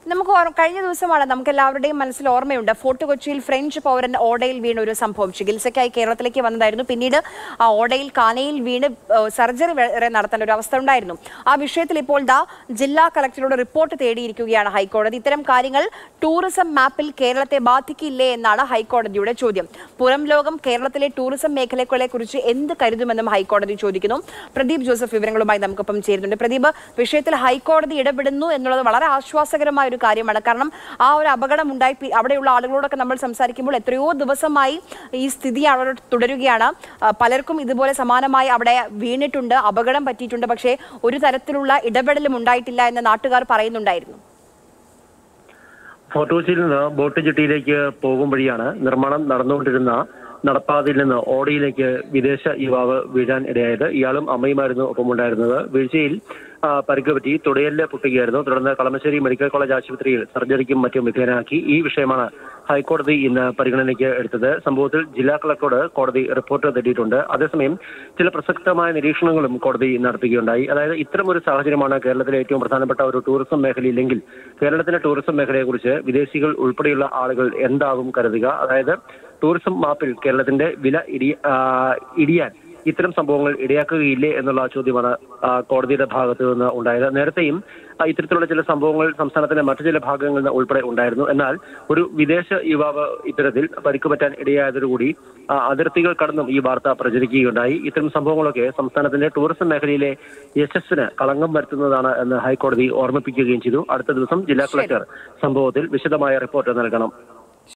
നമുക്ക് ഓർ- കഴിഞ്ഞ ദിവസമാണ് നമുക്ക് എല്ലാവരുടെയും മനസ്സിൽ ഓർമ്മയുണ്ട് ഫോർട്ട് കൊച്ചിയിൽ ഫ്രഞ്ച് പൗരൻ ഓടയിൽ വീണ ഒരു സംഭവം ചികിത്സയ്ക്കായി കേരളത്തിലേക്ക് വന്നതായിരുന്നു പിന്നീട് ആ ഓടയിൽ കാനയിൽ വീണ് ഏഹ്, സർജറി വരെ നടത്തേണ്ട ഒരു അവസ്ഥ ഉണ്ടായിരുന്നു ആ വിഷയത്തിൽ ഇപ്പോൾ ദാ ജില്ലാ കളക്ടറോട് റിപ്പോർട്ട് തേടിയിരിക്കുകയാണ് ഹൈക്കോടതി ഇത്തരം കാര്യങ്ങൾ ടൂറിസം മാപ്പിൽ കേരളത്തെ ബാധിക്കില്ലേ എന്നാണ് ഹൈക്കോടതിയുടെ ചോദ്യം പുറം ലോകം കേരളത്തിലെ ടൂറിസം മേഖലകളെ കുറിച്ച് എന്ത് കരുതുമെന്നും ഹൈക്കോടതി ചോദിക്കുന്നു പ്രദീപ് ജോസഫ് വിവരങ്ങളുമായി നമുക്കൊപ്പം ചേരുന്നുണ്ട് പ്രദീപ് വിഷയത്തിൽ ഹൈക്കോടതി ഇടപെടുന്നു എന്നുള്ളത് വളരെ ആശ്വാസകരമായ ഒരു കാര്യമാണ് കാരണം ആ ഒരു അപകടം ഉണ്ടായി പി- അവിടെയുള്ള ആളുകളോടൊക്കെ നമ്മൾ സംസാരിക്കുമ്പോൾ എത്രയോ ദിവസമായി ഈ സ്ഥിതി അവിടെ തുടരുകയാണ് ആ, പലർക്കും ഇതുപോലെ സമാനമായി അവിടെ വീണിട്ടുണ്ട് അപകടം പറ്റിയിട്ടുണ്ട് പക്ഷേ ഒരു തരത്തിലുള്ള ഇടപെടലും ഉണ്ടായിട്ടില്ല എന്ന് നാട്ടുകാർ പറയുന്നുണ്ടായിരുന്നു ഫോർട്ട് കൊച്ചിയിൽ നിന്ന് ബോട്ട് ജെട്ടിയിലേക്ക് പോകും വഴിയാണ് നിർമ്മാണം നടന്നുകൊണ്ടിരുന്ന നടപ്പാതയിൽ നിന്ന് ഓടിയിലേക്ക് വിദേശ യുവാവ് വീഴാൻ ഇടയായത് ഇയാളും അമ്മയുമായിരുന്നു ഒപ്പമുണ്ടായിരുന്നത് വീഴ്ചയിൽ ആ, പരിക്ക് പറ്റി തുടയലില് പൊട്ടുകയായിരുന്നു തുടർന്ന് കളമശ്ശേരി മെഡിക്കൽ കോളേജ് ആശുപത്രിയിൽ സർജറിക്കും മറ്റും വിധേയനാക്കി ഈ വിഷയമാണ് ഹൈക്കോടതി ഇന്ന് പരിഗണനയ്ക്ക് എടുത്തത് സംഭവത്തിൽ ജില്ലാ കളക്ടറോട് കോടതി റിപ്പോർട്ട് തേടിയിട്ടുണ്ട് അതേസമയം ചില പ്രസക്തമായ നിരീക്ഷണങ്ങളും കോടതി നടത്തുകയുണ്ടായി അതായത് ഇത്തരം ഒരു സാഹചര്യമാണ് കേരളത്തിലെ ഏറ്റവും പ്രധാനപ്പെട്ട ഒരു ടൂറിസം മേഖലയില്ലെങ്കിൽ കേരളത്തിലെ ടൂറിസം മേഖലയെക്കുറിച്ച് വിദേശികൾ ഉൾപ്പെടെയുള്ള ആളുകൾ എന്താവും കരുതുക അതായത് ടൂറിസം മാപ്പിൽ കേരളത്തിന്റെ വില ഇടി ആ, ഇടിയാൻ ഇത്തരം സംഭവങ്ങൾ ഇടയാക്കുകയില്ലേ എന്നുള്ള ചോദ്യമാണ് ആ, കോടതിയുടെ ഭാഗത്ത് നിന്ന് ഉണ്ടായത് നേരത്തെയും ആ, ഇത്തരത്തിലുള്ള ചില സംഭവങ്ങൾ സംസ്ഥാനത്തിന്റെ മറ്റു ചില ഭാഗങ്ങളിൽ നിന്ന് ഉൾപ്പെടെ ഉണ്ടായിരുന്നു എന്നാൽ ഒരു വിദേശ യുവാവ് ഇത്തരത്തിൽ പരിക്ക് പറ്റാൻ ഇടയായതോടുകൂടി ആ, അതിർത്തികൾ കടന്നും ഈ വാർത്ത പ്രചരിക്കുകയുണ്ടായി ഇത്തരം സംഭവങ്ങളൊക്കെ സംസ്ഥാനത്തിന്റെ ടൂറിസം മേഖലയിലെ യശസ്സിന് കളങ്കം വരുത്തുന്നതാണ് എന്ന് ഹൈക്കോടതി ഓർമ്മിപ്പിക്കുകയും ചെയ്തു അടുത്ത ദിവസം ജില്ലാ കളക്ടർ സംഭവത്തിൽ വിശദമായ റിപ്പോർട്ട് നൽകണം